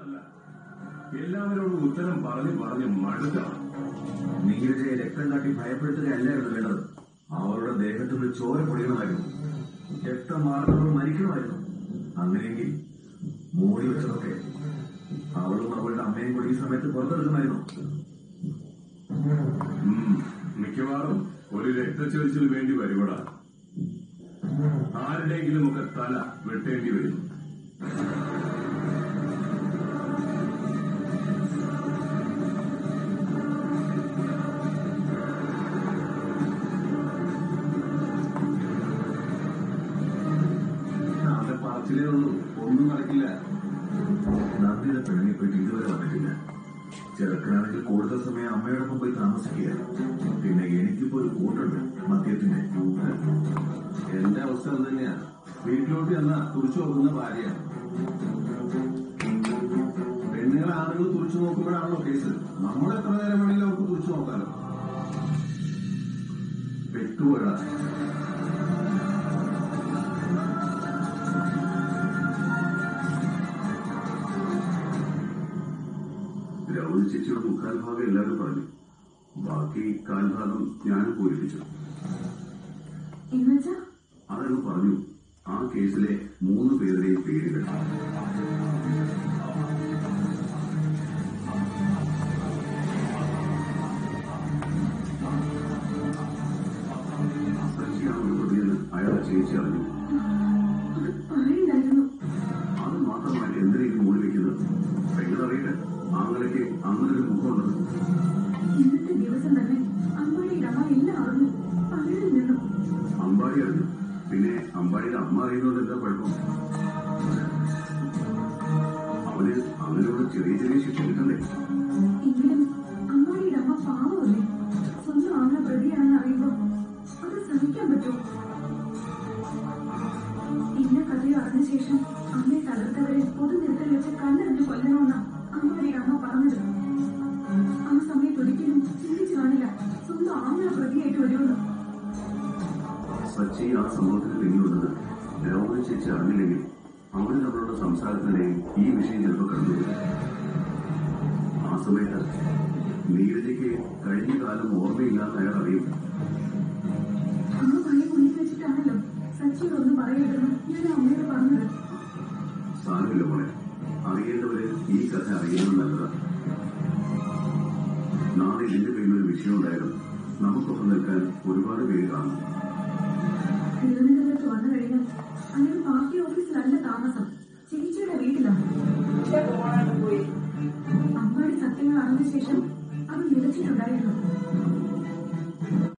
അല്ല എല്ലാവരോടും ഉത്തരം പറഞ്ഞു പറഞ്ഞ് മടുത്താണ് നീരജയെ രക്തം കാട്ടി ഭയപ്പെടുത്തുകയല്ലായിരുന്നു വേണ്ടത് അവളുടെ ദേഹത്തുള്ള ചോര പൊടിയണമായിരുന്നു രക്തം മാറുന്നവൾ മരിക്കണമായിരുന്നു അങ്ങനെയെങ്കിൽ മൂടി വെച്ചതൊക്കെ അവളും അവളുടെ അമ്മയും കൂടി ഈ സമയത്ത് പുറത്തെടുക്കുമായിരുന്നു ഉം, മിക്കവാറും ഒരു രക്തച്ചൊരിച്ചിൽ വേണ്ടി വരുവടാ ആരുടെയെങ്കിലും ഒക്കെ തല വെട്ടേണ്ടി വരും അവന്റെ പറച്ചിലേ ഉള്ളൂ ഒന്നും നടക്കില്ല നന്ദിയുടെ പെണ്ണിനെ പോയിട്ട് ഇതുവരെ വന്നിട്ടില്ല ചെറുക്കനാണെങ്കിൽ കൂടുതൽ സമയം അമ്മയോടൊപ്പം പോയി താമസിക്കുക പിന്നെ എനിക്കിപ്പോ ഒരു കൂട്ടുണ്ട് മദ്യത്തിന്റെ എന്റെ അവസ്ഥ അത് തന്നെയാ വീട്ടിലോട്ട് ചെന്നാ തുറച്ചു നോക്കുന്ന ഭാര്യ പെണ്ണുങ്ങൾ ആണുങ്ങൾ തുറച്ചു നോക്കുമ്പോഴാണല്ലോ കേസ് നമ്മൾ എത്ര നേരം വേണമെങ്കിലും അവർക്ക് തുറച്ചു നോക്കാലോ പെട്ടുപോഴ രൗതി ചേച്ചിയുടെ മുക്കാൽ ഭാഗം എല്ലാവരും പറഞ്ഞു ബാക്കി കാൽഭാഗം ഞാനും പൂരിപ്പിച്ചു എന്നുവെച്ചാ അതങ്ങ് പറഞ്ഞു ആ കേസിലെ മൂന്ന് പേരുടെയും പേരുകൾ സച്ചിയാണ് ഒരു പ്രതിയെന്ന് അയാളെ ചേച്ചി അറിഞ്ഞു അത് പറയണ്ടായിരുന്നു അത് മാത്രമായിട്ട് എന്തിനേക്കും മൂടി വെക്കുന്നത് പെങ്ങളറിയട്ടെ ആങ്ങളയ്ക്ക് അങ്ങനെ ഒരു മുഖമുണ്ടെന്ന് ഇന്നത്തെ ദിവസം തന്നെ അമ്പാടിയുടെ അമ്മ എല്ലാം അറിഞ്ഞു പലരും നിന്നു അമ്പാടി അറിഞ്ഞു പിന്നെ അമ്പാടിയുടെ അമ്മ അറിയുന്നത് എന്താ കുഴപ്പം അവന് അങ്ങനെയുള്ള ചെറിയ ചെറിയ ശിക്ഷ കിട്ടണ്ടേ എങ്കിലും അമ്പാടിയുടെ അമ്മ പാവമല്ലേ സ്വന്തം ആങ്ങളെ പ്രതിയാണെന്ന് അറിയുമ്പോ അത് സഹിക്കാൻ പറ്റുമോ എല്ലാ കഥയും അറിഞ്ഞ ശേഷം അമ്മയെ തകർത്തവരെ പൊതുനിരത്തിൽ വെച്ച് കല്ലെറിഞ്ഞ് കൊല്ലണമെന്നാ അമ്പാടിയുടെ അമ്മ പറഞ്ഞത് ആ സമയത്ത് ഒരിക്കലും ചിന്തിച്ചു കാണില്ല സ്വന്തം ആങ്ങളെ പ്രതിയായിട്ട് വരുമെന്ന് സച്ചി ആ സംഭവത്തിന് പിന്നിലുള്ളത് രോഗം ചേച്ചി അറിഞ്ഞില്ലെങ്കിൽ അവന് തമ്മിലുള്ള സംസാരത്തിനിടയിൽ ഈ വിഷയം ചിലപ്പോൾ കണ്ടു ആ സമയത്ത് നീരജയ്ക്ക് കഴിഞ്ഞ കാലം ഓർമ്മയില്ലാന്ന് അയാൾ അറിയും ആ പഴയ കുഞ്ഞിൽ വെച്ചിട്ടാണല്ലോ സച്ചിയോടൊന്നും പറയരുതെന്ന് ഞാൻ അമ്മയോട് പറഞ്ഞത് സാരമില്ല മോളെ അറിയേണ്ടവര് ഈ കഥ അറിയുന്നത് നല്ലതാണ് നാളെ ഇതിന്റെ പേരിൽ ഒരു വിഷയം ഉണ്ടായാലും നമുക്കൊപ്പം നിൽക്കാൻ ഒരുപാട് പേര് കാണും തിരുവനന്തപുരത്ത് വന്നു കഴിഞ്ഞാൽ അയാൾ പാർട്ടി ഓഫീസിലല്ല താമസം ചേച്ചിയുടെ വീട്ടിലാണ് അമ്പാടി സത്യങ്ങൾ അറിഞ്ഞ ശേഷം അത് നിലച്ചിട്ടുണ്ടായിരുന്നു